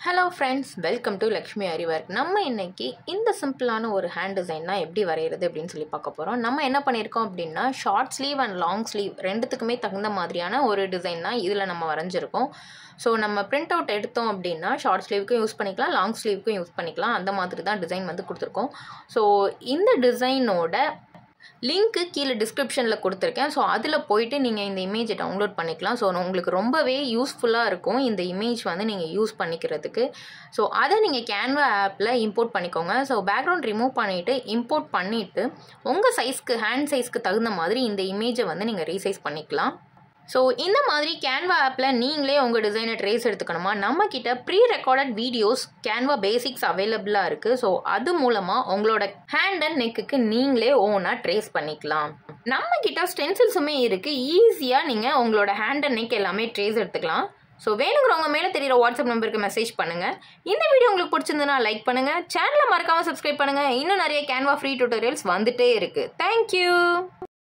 hello friends welcome to Lakshmi அறிவர் நம்ம இன்னைக்கு இந்த சிம்பிளான ஒரு ஹேண்ட் டிசைன்னா எப்படி வரைகிறது அப்படின்னு சொல்லி பார்க்க போகிறோம் நம்ம என்ன பண்ணியிருக்கோம் அப்படின்னா short sleeve and long sleeve ரெண்டுத்துக்குமே தகுந்த மாதிரியான ஒரு டிசைன் தான் இதில் நம்ம வரைஞ்சிருக்கோம் ஸோ நம்ம பிரிண்ட் அவுட் எடுத்தோம் அப்படின்னா ஷார்ட் ஸ்லீவுக்கும் யூஸ் பண்ணிக்கலாம் லாங் ஸ்லீவுக்கும் யூஸ் பண்ணிக்கலாம் அந்த மாதிரி தான் டிசைன் வந்து கொடுத்துருக்கோம் ஸோ இந்த டிசைனோட லிங்க்கு கீழே டிஸ்கிரிப்ஷனில் கொடுத்துருக்கேன் ஸோ அதில் போயிட்டு நீங்கள் இந்த இமேஜை டவுன்லோட் பண்ணிக்கலாம் ஸோ உங்களுக்கு ரொம்பவே யூஸ்ஃபுல்லாக இருக்கும் இந்த இமேஜ் வந்து நீங்கள் யூஸ் பண்ணிக்கிறதுக்கு ஸோ அதை நீங்கள் கேன்வா ஆப்பில் இம்போர்ட் பண்ணிக்கோங்க ஸோ பேக்ரவுண்ட் ரிமூவ் பண்ணிவிட்டு இம்போர்ட் பண்ணிவிட்டு உங்கள் சைஸ்க்கு ஹேண்ட் சைஸ்க்கு தகுந்த மாதிரி இந்த இமேஜை வந்து நீங்கள் ரீசைஸ் பண்ணிக்கலாம் ஸோ இந்த மாதிரி கேன்வா ஆப்பில் நீங்களே உங்கள் டிசைனை ட்ரேஸ் எடுத்துக்கணுமா நம்மக்கிட்ட pre recorded videos Canva basics அவைலபிளாக இருக்குது ஸோ அது மூலமாக உங்களோட ஹேண்ட் அண்ட் நெக்குக்கு நீங்களே ஓனாக ட்ரேஸ் பண்ணிக்கலாம் நம்ம கிட்ட ஸ்டென்சில்ஸுமே இருக்குது ஈஸியாக நீங்கள் உங்களோட ஹேண்ட் அண்ட் நெக் எல்லாமே ட்ரேஸ் எடுத்துக்கலாம் ஸோ வேணுங்கிறவங்க மேலே தெரியிற வாட்ஸ்அப் நம்பருக்கு மெசேஜ் பண்ணுங்கள் இந்த வீடியோ உங்களுக்கு பிடிச்சிருந்ததுன்னா லைக் பண்ணுங்கள் சேனலை மறக்காமல் சப்ஸ்கிரைப் பண்ணுங்கள் இன்னும் நிறைய கேன்வா ஃப்ரீ டியூட்டோரியல்ஸ் வந்துட்டே இருக்குது தேங்க்யூ